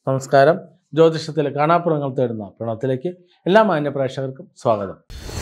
നമസ്കാരം ജ്യോതിഷത്തിലെ കാണാപ്പുറങ്ങൾ തേടുന്ന പ്രണത്തിലേക്ക് എല്ലാ മാന്യ പ്രേക്ഷകർക്കും സ്വാഗതം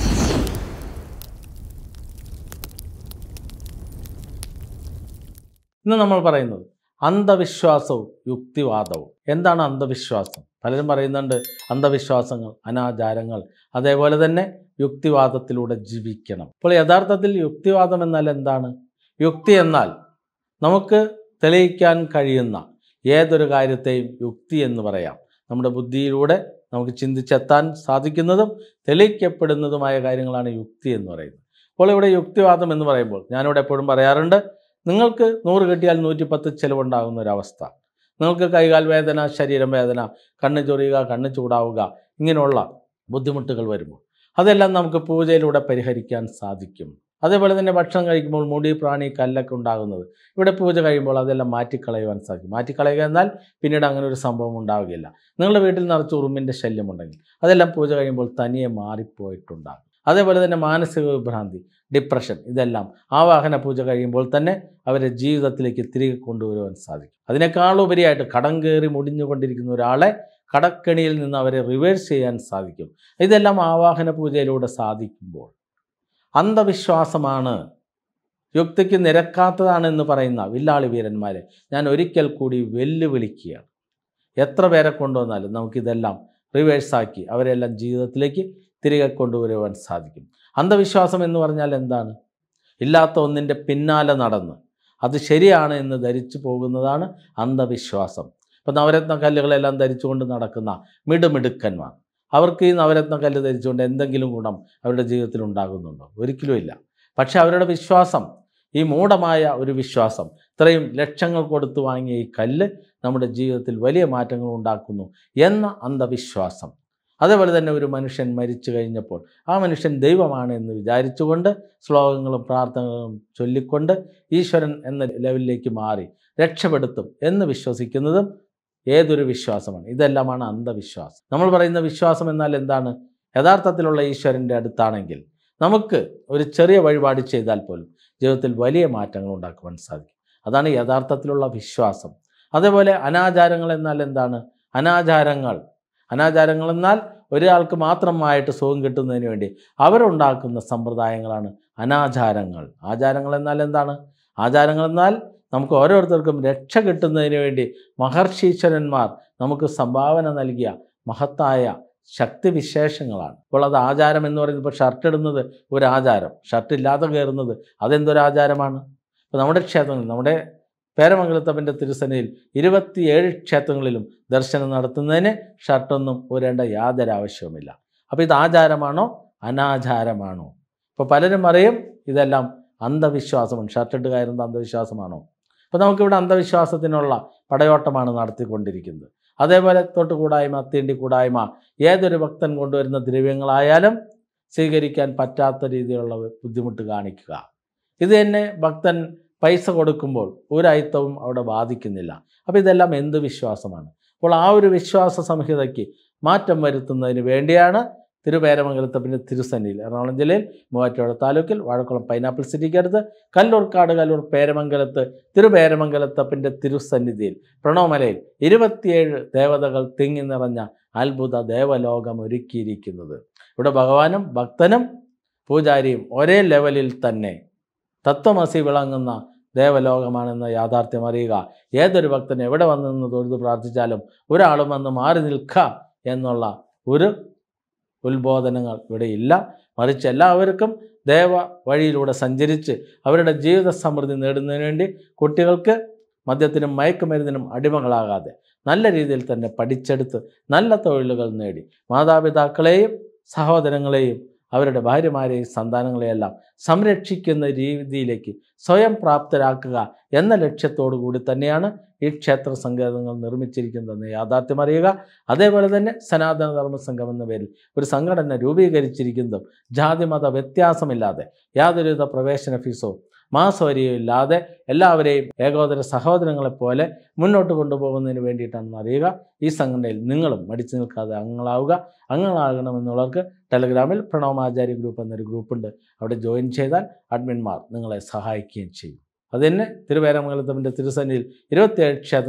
ഇന്ന് നമ്മൾ പറയുന്നത് അന്ധവിശ്വാസവും യുക്തിവാദവും എന്താണ് അന്ധവിശ്വാസം പലരും പറയുന്നുണ്ട് അന്ധവിശ്വാസങ്ങൾ അനാചാരങ്ങൾ അതേപോലെ തന്നെ യുക്തിവാദത്തിലൂടെ ജീവിക്കണം അപ്പോൾ യഥാർത്ഥത്തിൽ യുക്തിവാദം എന്നാൽ എന്താണ് യുക്തി എന്നാൽ നമുക്ക് തെളിയിക്കാൻ കഴിയുന്ന ഏതൊരു കാര്യത്തെയും യുക്തി എന്ന് പറയാം നമ്മുടെ ബുദ്ധിയിലൂടെ നമുക്ക് ചിന്തിച്ചെത്താൻ സാധിക്കുന്നതും തെളിയിക്കപ്പെടുന്നതുമായ കാര്യങ്ങളാണ് യുക്തി എന്ന് പറയുന്നത് അപ്പോൾ ഇവിടെ യുക്തിവാദം എന്ന് പറയുമ്പോൾ ഞാനിവിടെ എപ്പോഴും പറയാറുണ്ട് നിങ്ങൾക്ക് നൂറ് കിട്ടിയാൽ നൂറ്റിപ്പത്ത് ചിലവുണ്ടാകുന്ന ഒരവസ്ഥ നിങ്ങൾക്ക് കൈകാൽ വേദന ശരീരം വേദന കണ്ണ് ചൊറിയുക കണ്ണ് ചൂടാവുക ഇങ്ങനെയുള്ള ബുദ്ധിമുട്ടുകൾ വരുമ്പോൾ അതെല്ലാം നമുക്ക് പൂജയിലൂടെ പരിഹരിക്കാൻ സാധിക്കും അതേപോലെ തന്നെ ഭക്ഷണം കഴിക്കുമ്പോൾ മുടി പ്രാണി കല്ലൊക്കെ ഉണ്ടാകുന്നത് ഇവിടെ പൂജ കഴിയുമ്പോൾ അതെല്ലാം മാറ്റിക്കളയുവാൻ സാധിക്കും മാറ്റിക്കളയുക എന്നാൽ പിന്നീട് അങ്ങനെ ഒരു സംഭവം ഉണ്ടാവുകയില്ല നിങ്ങളുടെ വീട്ടിൽ നിറച്ച് ഉറുമ്പിൻ്റെ ശല്യമുണ്ടെങ്കിൽ അതെല്ലാം പൂജ കഴിയുമ്പോൾ തനിയെ മാറിപ്പോയിട്ടുണ്ടാകും അതേപോലെ തന്നെ മാനസിക വിഭ്രാന്തി ഡിപ്രഷൻ ഇതെല്ലാം ആവാഹന പൂജ കഴിയുമ്പോൾ തന്നെ അവരെ ജീവിതത്തിലേക്ക് തിരികെ കൊണ്ടുവരുവാൻ സാധിക്കും അതിനേക്കാൾ ഉപരിയായിട്ട് കടം കയറി മുടിഞ്ഞുകൊണ്ടിരിക്കുന്ന ഒരാളെ കടക്കെണിയിൽ നിന്ന് അവരെ റിവേഴ്സ് ചെയ്യാൻ സാധിക്കും ഇതെല്ലാം ആവാഹന പൂജയിലൂടെ സാധിക്കുമ്പോൾ അന്ധവിശ്വാസമാണ് യുക്തിക്ക് നിരക്കാത്തതാണെന്ന് പറയുന്ന വില്ലാളി വീരന്മാരെ ഞാൻ ഒരിക്കൽ കൂടി വെല്ലുവിളിക്കുകയാണ് എത്ര പേരെ കൊണ്ടുവന്നാലും നമുക്കിതെല്ലാം റിവേഴ്സാക്കി അവരെല്ലാം ജീവിതത്തിലേക്ക് തിരികെ കൊണ്ടുവരുവാൻ സാധിക്കും അന്ധവിശ്വാസം എന്ന് പറഞ്ഞാൽ എന്താണ് ഇല്ലാത്ത ഒന്നിൻ്റെ പിന്നാലെ നടന്ന് അത് ശരിയാണ് എന്ന് ധരിച്ചു പോകുന്നതാണ് അന്ധവിശ്വാസം ഇപ്പം നവരത്ന കല്ലുകളെല്ലാം ധരിച്ചുകൊണ്ട് നടക്കുന്ന മിടുമിടുക്കന്മാർ അവർക്ക് ഈ നവരത്ന കല്ല് ധരിച്ചുകൊണ്ട് എന്തെങ്കിലും ഗുണം അവരുടെ ജീവിതത്തിൽ ഉണ്ടാകുന്നുണ്ടോ ഒരിക്കലും ഇല്ല പക്ഷെ അവരുടെ വിശ്വാസം ഈ മൂഢമായ ഒരു വിശ്വാസം ഇത്രയും ലക്ഷങ്ങൾ കൊടുത്തു വാങ്ങിയ ഈ കല്ല് നമ്മുടെ ജീവിതത്തിൽ വലിയ മാറ്റങ്ങൾ ഉണ്ടാക്കുന്നു എന്ന അന്ധവിശ്വാസം അതേപോലെ തന്നെ ഒരു മനുഷ്യൻ മരിച്ചു കഴിഞ്ഞപ്പോൾ ആ മനുഷ്യൻ ദൈവമാണ് എന്ന് വിചാരിച്ചുകൊണ്ട് ശ്ലോകങ്ങളും പ്രാർത്ഥനകളും ചൊല്ലിക്കൊണ്ട് ഈശ്വരൻ എന്ന ലെവലിലേക്ക് മാറി രക്ഷപ്പെടുത്തും എന്ന് വിശ്വസിക്കുന്നതും ഏതൊരു വിശ്വാസമാണ് ഇതെല്ലാമാണ് അന്ധവിശ്വാസം നമ്മൾ പറയുന്ന വിശ്വാസം എന്നാൽ എന്താണ് യഥാർത്ഥത്തിലുള്ള ഈശ്വരൻ്റെ അടുത്താണെങ്കിൽ നമുക്ക് ഒരു ചെറിയ വഴിപാട് ചെയ്താൽ പോലും ജീവിതത്തിൽ വലിയ മാറ്റങ്ങൾ ഉണ്ടാക്കുവാൻ സാധിക്കും അതാണ് യഥാർത്ഥത്തിലുള്ള വിശ്വാസം അതേപോലെ അനാചാരങ്ങൾ എന്നാൽ എന്താണ് അനാചാരങ്ങൾ അനാചാരങ്ങൾ എന്നാൽ ഒരാൾക്ക് മാത്രമായിട്ട് സുഖം കിട്ടുന്നതിന് വേണ്ടി അവരുണ്ടാക്കുന്ന സമ്പ്രദായങ്ങളാണ് അനാചാരങ്ങൾ ആചാരങ്ങൾ എന്നാൽ എന്താണ് ആചാരങ്ങൾ എന്നാൽ നമുക്ക് ഓരോരുത്തർക്കും രക്ഷ കിട്ടുന്നതിന് വേണ്ടി മഹർഷീശ്വരന്മാർ നമുക്ക് സംഭാവന നൽകിയ മഹത്തായ ശക്തിവിശേഷങ്ങളാണ് അപ്പോൾ അത് ആചാരം എന്ന് പറയുന്നത് ഇപ്പോൾ ഷർട്ട് ഇടുന്നത് ഒരു ആചാരം ഷർട്ട് ഇല്ലാതെ കയറുന്നത് അതെന്തൊരു ആചാരമാണ് ഇപ്പോൾ നമ്മുടെ ക്ഷേത്രങ്ങളിൽ നമ്മുടെ പേരമംഗലത്തപ്പൻ്റെ തിരുസനയിൽ ഇരുപത്തിയേഴ് ക്ഷേത്രങ്ങളിലും ദർശനം നടത്തുന്നതിന് ഷർട്ടൊന്നും ഊരേണ്ട യാതൊരു ആവശ്യവുമില്ല അപ്പോൾ ഇത് ആചാരമാണോ അനാചാരമാണോ ഇപ്പോൾ പലരും പറയും ഇതെല്ലാം അന്ധവിശ്വാസമാണ് ഷർട്ടിട്ട് കയറുന്നത് അന്ധവിശ്വാസമാണോ അപ്പോൾ നമുക്കിവിടെ അന്ധവിശ്വാസത്തിനുള്ള പടയോട്ടമാണ് നടത്തിക്കൊണ്ടിരിക്കുന്നത് അതേപോലെ തൊട്ട് കൂടായ്മ തീണ്ടി കൂടായ്മ ഏതൊരു ഭക്തൻ കൊണ്ടുവരുന്ന ദ്രവ്യങ്ങളായാലും സ്വീകരിക്കാൻ പറ്റാത്ത രീതിയിലുള്ള ബുദ്ധിമുട്ട് കാണിക്കുക ഇത് തന്നെ ഭക്തൻ പൈസ കൊടുക്കുമ്പോൾ ഒരയിത്തവും അവിടെ ബാധിക്കുന്നില്ല അപ്പോൾ ഇതെല്ലാം എന്ത് വിശ്വാസമാണ് അപ്പോൾ ആ ഒരു വിശ്വാസ സംഹിതയ്ക്ക് മാറ്റം വരുത്തുന്നതിന് വേണ്ടിയാണ് തിരുപേരമംഗലത്തപ്പിൻ്റെ തിരുസന്നിയിൽ എറണാകുളം ജില്ലയിൽ മൂവാറ്റുപുഴ താലൂക്കിൽ വാഴക്കുളം പൈനാപ്പിൾ സിറ്റിക്കടുത്ത് കല്ലൂർക്കാട് കല്ലൂർ പേരമംഗലത്ത് തിരുപേരമംഗലത്തപ്പിൻ്റെ തിരുസന്നിധിയിൽ പ്രണവമലയിൽ ഇരുപത്തിയേഴ് ദേവതകൾ തിങ്ങി നിറഞ്ഞ അത്ഭുത ദേവലോകം ഒരുക്കിയിരിക്കുന്നത് ഇവിടെ ഭഗവാനും ഭക്തനും പൂജാരിയും ഒരേ ലെവലിൽ തന്നെ തത്വമസി വിളങ്ങുന്ന ദേവലോകമാണെന്ന യാഥാർത്ഥ്യം അറിയുക ഏതൊരു ഭക്തൻ എവിടെ വന്നു നിന്ന് തൊഴുത് പ്രാർത്ഥിച്ചാലും ഒരാളും വന്ന് മാറി നിൽക്കുക എന്നുള്ള ഒരു ഉത്ബോധനങ്ങൾ ഇവിടെ ഇല്ല മറിച്ച് എല്ലാവർക്കും ദേവ വഴിയിലൂടെ സഞ്ചരിച്ച് അവരുടെ ജീവിത സമൃദ്ധി നേടുന്നതിന് വേണ്ടി കുട്ടികൾക്ക് മദ്യത്തിനും മയക്കുമരുന്നിനും അടിമകളാകാതെ നല്ല രീതിയിൽ തന്നെ പഠിച്ചെടുത്ത് നല്ല തൊഴിലുകൾ നേടി മാതാപിതാക്കളെയും സഹോദരങ്ങളെയും അവരുടെ ഭാര്യമാരെയും സന്താനങ്ങളെയെല്ലാം സംരക്ഷിക്കുന്ന രീതിയിലേക്ക് സ്വയം പ്രാപ്തരാക്കുക എന്ന ലക്ഷ്യത്തോടു കൂടി തന്നെയാണ് ഈ ക്ഷേത്ര സങ്കേതങ്ങൾ നിർമ്മിച്ചിരിക്കുന്നതെന്ന് യാഥാർത്ഥ്യം അറിയുക അതേപോലെ തന്നെ സനാതന ധർമ്മ സംഘം എന്ന പേരിൽ ഒരു സംഘടന രൂപീകരിച്ചിരിക്കുന്നതും ജാതിമത വ്യത്യാസമില്ലാതെ യാതൊരുവിധ പ്രവേശന ഫീസോ മാസവരിയോ ഇല്ലാതെ എല്ലാവരെയും ഏകോദര സഹോദരങ്ങളെപ്പോലെ മുന്നോട്ട് കൊണ്ടുപോകുന്നതിന് വേണ്ടിയിട്ടാണെന്ന് അറിയുക ഈ സംഘടനയിൽ നിങ്ങളും മടിച്ചു നിൽക്കാതെ അംഗങ്ങളാവുക അംഗങ്ങളാകണമെന്നുള്ളവർക്ക് ടെലഗ്രാമിൽ പ്രണവമാചാര്യ ഗ്രൂപ്പ് എന്നൊരു ഗ്രൂപ്പുണ്ട് അവിടെ ജോയിൻ ചെയ്താൽ അഡ്മിന്മാർ നിങ്ങളെ സഹായിക്കുകയും ചെയ്യും അത് തന്നെ തിരുവേരമംഗലത്തപ്പൻ്റെ തിരുസന്നിയിൽ ഇരുപത്തിയേഴ് ക്ഷേത്രങ്ങളിൽ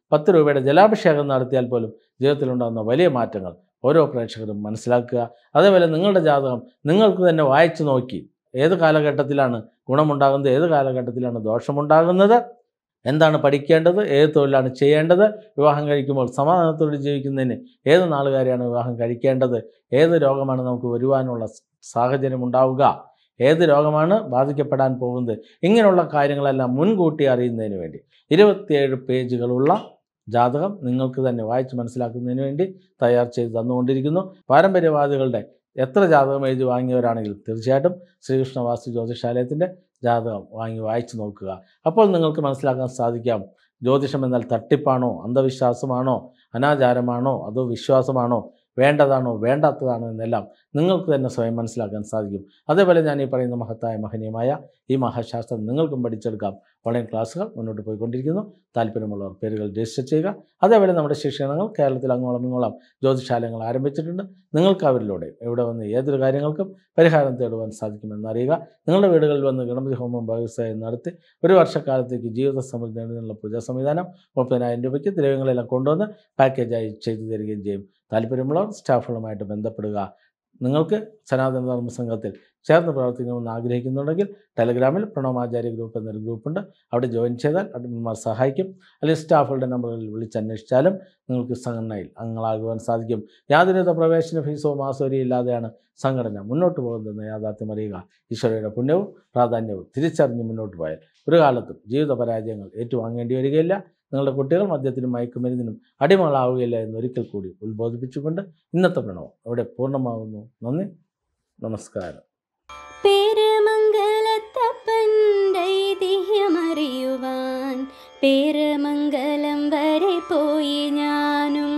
പത്ത് രൂപയുടെ ജലാഭിഷേകം നടത്തിയാൽ പോലും ജീവിതത്തിലുണ്ടാകുന്ന വലിയ മാറ്റങ്ങൾ ഓരോ പ്രേക്ഷകരും മനസ്സിലാക്കുക അതേപോലെ നിങ്ങളുടെ ജാതകം നിങ്ങൾക്ക് തന്നെ വായിച്ചു നോക്കി ഏത് കാലഘട്ടത്തിലാണ് ഗുണമുണ്ടാകുന്നത് ഏത് കാലഘട്ടത്തിലാണ് ദോഷമുണ്ടാകുന്നത് എന്താണ് പഠിക്കേണ്ടത് ഏത് തൊഴിലാണ് ചെയ്യേണ്ടത് വിവാഹം കഴിക്കുമ്പോൾ സമാധാനത്തോടെ ജീവിക്കുന്നതിന് ഏത് നാളുകാരെയാണ് വിവാഹം കഴിക്കേണ്ടത് ഏത് രോഗമാണ് നമുക്ക് വരുവാനുള്ള സാഹചര്യം ഉണ്ടാവുക ഏത് രോഗമാണ് ബാധിക്കപ്പെടാൻ പോകുന്നത് ഇങ്ങനെയുള്ള കാര്യങ്ങളെല്ലാം മുൻകൂട്ടി അറിയുന്നതിന് വേണ്ടി ഇരുപത്തിയേഴ് പേജുകളുള്ള ജാതകം നിങ്ങൾക്ക് തന്നെ വായിച്ച് മനസ്സിലാക്കുന്നതിന് വേണ്ടി തയ്യാർ ചെയ്ത് തന്നുകൊണ്ടിരിക്കുന്നു പാരമ്പര്യവാദികളുടെ എത്ര ജാതകം എഴുതി വാങ്ങിയവരാണെങ്കിലും തീർച്ചയായിട്ടും ശ്രീകൃഷ്ണ വാസ്തു ജ്യോതിഷാലയത്തിൻ്റെ ജാതകം വാങ്ങി വായിച്ചു നോക്കുക അപ്പോൾ നിങ്ങൾക്ക് മനസ്സിലാക്കാൻ സാധിക്കാം ജ്യോതിഷം എന്നാൽ തട്ടിപ്പാണോ അന്ധവിശ്വാസമാണോ അനാചാരമാണോ അതോ വിശ്വാസമാണോ വേണ്ടതാണോ വേണ്ടാത്തതാണോ എന്നെല്ലാം നിങ്ങൾക്ക് തന്നെ സ്വയം മനസ്സിലാക്കാൻ സാധിക്കും അതേപോലെ ഞാൻ ഈ പറയുന്ന മഹത്തായ മഹനീയമായ ഈ മഹാശാസ്ത്രം നിങ്ങൾക്കും പഠിച്ചെടുക്കാം ഓൺലൈൻ ക്ലാസ്സുകൾ മുന്നോട്ട് പോയിക്കൊണ്ടിരിക്കുന്നു താല്പര്യമുള്ളവർ പേരുകൾ രജിസ്റ്റർ ചെയ്യുക അതേപോലെ നമ്മുടെ ശിക്ഷണങ്ങൾ കേരളത്തിൽ അങ്ങോളം ഇങ്ങോളം ജ്യോതിശാലയങ്ങൾ ആരംഭിച്ചിട്ടുണ്ട് നിങ്ങൾക്ക് അവരിലൂടെ ഇവിടെ വന്ന് ഏതൊരു കാര്യങ്ങൾക്കും പരിഹാരം തേടുവാൻ സാധിക്കുമെന്ന് അറിയുക നിങ്ങളുടെ വീടുകളിൽ വന്ന് ഗണപതി ഹോമം വ്യവസായം നടത്തി ഒരു വർഷക്കാലത്തേക്ക് ജീവിത സമൃദ്ധി നേടുന്നതിനുള്ള പൂജാ സംവിധാനം മുപ്പതിനായിരം രൂപയ്ക്ക് ദ്രവ്യങ്ങളെല്ലാം കൊണ്ടുവന്ന് പാക്കേജായി ചെയ്തു തരികയും ചെയ്യും താല്പര്യമുള്ളവർ സ്റ്റാഫുകളുമായിട്ട് ബന്ധപ്പെടുക നിങ്ങൾക്ക് സനാതന ധർമ്മ സംഘത്തിൽ ചേർന്ന് പ്രവർത്തിക്കണമെന്ന് ആഗ്രഹിക്കുന്നുണ്ടെങ്കിൽ ടെലഗ്രാമിൽ പ്രണവമാചാര്യ ഗ്രൂപ്പ് എന്നൊരു ഗ്രൂപ്പുണ്ട് അവിടെ ജോയിൻ ചെയ്താൽ അഡ്മിന്മാർ സഹായിക്കും അല്ലെങ്കിൽ സ്റ്റാഫുകളുടെ നമ്പറുകളിൽ വിളിച്ചന്വേഷിച്ചാലും നിങ്ങൾക്ക് സംഘടനയിൽ അംഗങ്ങളാകുവാൻ സാധിക്കും യാതൊരുവിധ പ്രവേശന ഫീസോ മാസോരിയോ ഇല്ലാതെയാണ് സംഘടന മുന്നോട്ട് പോകുന്നതെന്ന് യാഥാർത്ഥ്യം അറിയുക ഈശ്വരയുടെ പുണ്യവും പ്രാധാന്യവും തിരിച്ചറിഞ്ഞ് മുന്നോട്ട് പോയാൽ ഒരു കാലത്തും ജീവിത പരാജയങ്ങൾ ഏറ്റുവാങ്ങേണ്ടി വരികയില്ല നിങ്ങളുടെ കുട്ടികൾ മദ്യത്തിനും മയക്കുമരുന്നിനും അടിമകളാവുകയില്ല എന്ന് ഒരിക്കൽ കൂടി ഉത്ബോധിപ്പിച്ചുകൊണ്ട് ഇന്നത്തെ പ്രണവം ഇവിടെ പൂർണ്ണമാകുന്നു നന്ദി നമസ്കാരം പേരമംഗലത്തപ്പൻ്റെ ഐതിഹ്യമറിയുവാൻ പേരമംഗലം വരെ പോയി ഞാനും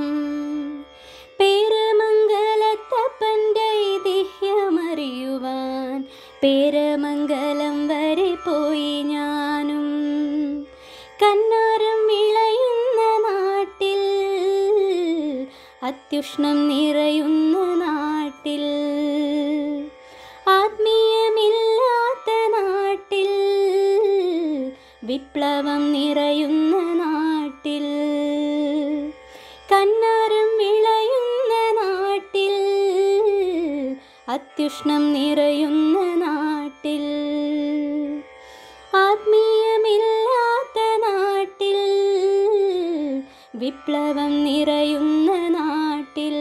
പേരമംഗലത്തപ്പൻ്റെ ഐതിഹ്യമറിയുവാൻ പേരമംഗലം വരെ പോയി ഞാനും കന്നാരം വിളയുന്ന നാട്ടിൽ അത്യുഷ്ണം നിറയുന്ന നാട്ടിൽ ആത്മീയമില്ലാത്ത നാട്ടിൽ വിപ്ലവം നിറയുന്ന നാട്ടിൽ കന്നാരം വിളയുന്ന നാട്ടിൽ അത്യുഷ്ണം നിറയുന്ന നാട്ടിൽ ആത്മീയമില്ലാത്ത നാട്ടിൽ വിപ്ലവം നിറയുന്ന നാട്ടിൽ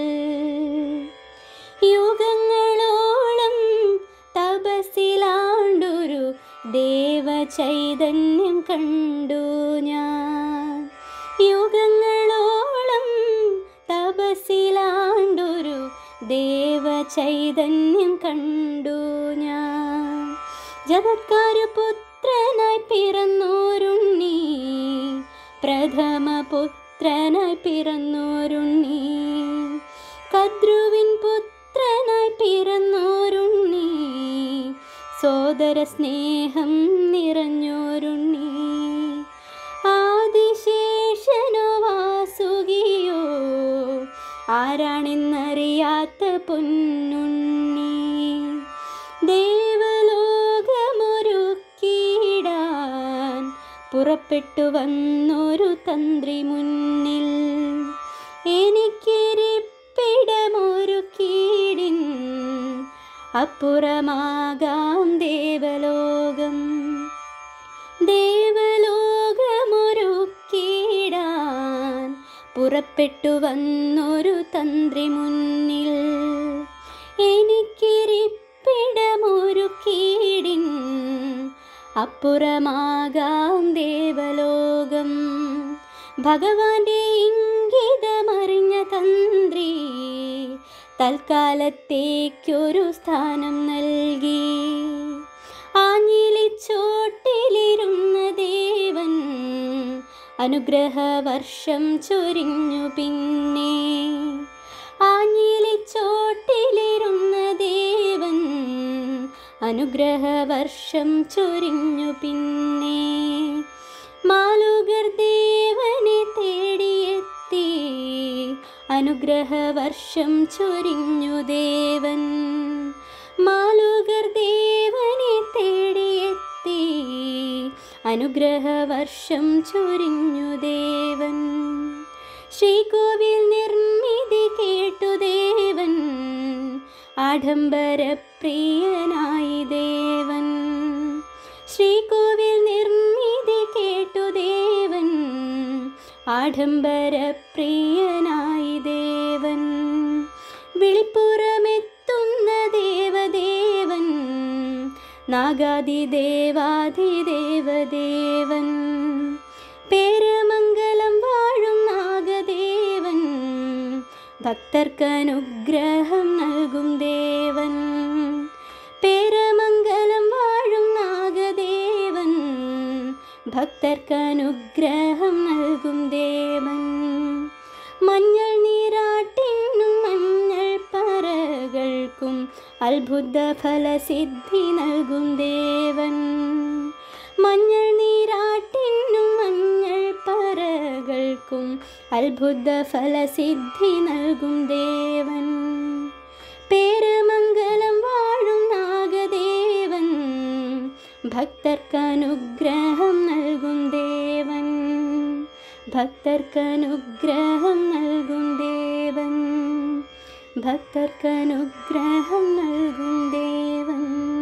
യുഗങ്ങളോളം തപസിലാണ്ടൊരു ദേവചൈതന്യം കണ്ടു ഞാൻ യുഗങ്ങളോളം തപസിലാണ്ടൊരു ദേവചൈതന്യം കണ്ടു ഞാൻ ജഗത്കാരു പുത്രനായി പിറന്നോരുണ്ണി പ്രഥമ പുത്രനായി പിറന്നോരുണ്ണി കദ്രുവിൻ പുത്രനായി പിറന്നോരുണ്ണി സോദര സ്നേഹം നിറഞ്ഞോരുണ്ണി ആദിശേഷനോ വാസുകിയോ ആരാണെന്നറിയാത്ത പൊന്നുണ്ണി ദേവലോകമൊരുക്കിടാൻ പുറപ്പെട്ടു വന്നൊരു തന്ത്രി മുന്നിൽ എനിക്കിരിപ്പിടമൊരുക്കീടിൻ അപ്പുറമാകാം ദേവലോകം ദേവലോകമൊരുക്കിടാൻ പുറപ്പെട്ടു വന്നൊരു തന്ത്രി മുന്നിൽ എനിക്കിരിപ്പിടമൊരുക്കീടിൻ അപ്പുറമാകാം ദേവലോകം ഭഗവാന്റെ ഇംഗിതമറിഞ്ഞ തന്ത്രി തൽക്കാലത്തേക്കൊരു സ്ഥാനം നൽകി ആഞ്ഞിലിച്ചോട്ടിലിരുന്ന ദേവൻ അനുഗ്രഹവർഷം ചൊരിഞ്ഞു പിന്നെ ആഞ്ഞിലിച്ചോട്ടിലിരുന്ന ദേവൻ അനുഗ്രഹവർഷം ചൊരിഞ്ഞു പിന്നെ മാലുകർ ദേവനെ തേടിയെത്തി അനുഗ്രഹവർഷം ചൊരിഞ്ഞു ദേവൻ മാലുകർ ദേവനെ തേടിയെത്തി അനുഗ്രഹവർഷം ചൊരിഞ്ഞു ദേവൻ ശ്രീകോവിൽ നിർമ്മിതി കേട്ടു ദേവൻ ആഡംബരപ്രിയനായി ദേവൻ ശ്രീകോവിൽ നിർമ്മിതി കേട്ടു ദേവൻ ആഡംബരപ്രിയനായി ദേവൻ വിളിപ്പുറമെത്തുന്ന ദേവദേവൻ നാഗാതിദേവാധിദേവദേവൻ പേരമംഗലം വാഴും നാഗദേവൻ ഭക്തർക്കനുഗ്രഹം നൽകും ദേവൻ പേരമംഗലം വാഴും നാഗദേവൻ ഭക്തർക്കനുഗ്രഹം നൽകും ദേവൻ മഞ്ഞൾ നീരാട്ടിനും മഞ്ഞൾ പറകൾക്കും അത്ഭുത ഫലസിദ്ധി നൽകും ദേവൻ മഞ്ഞൾ നീരാട്ടിനും മഞ്ഞൾ പറകൾക്കും അത്ഭുത ഫലസിദ്ധി നൽകും ദേവൻ പേരമംഗലം വാഴും നാഗദേവൻ ഭക്തർക്കനുഗ്രഹം നൽകും ദേവൻ ഭക്തർക്കനുഗ്രഹം നൽകും ദേവൻ ഭക്തർക്കനുഗ്രഹം നൽകും ദേവൻ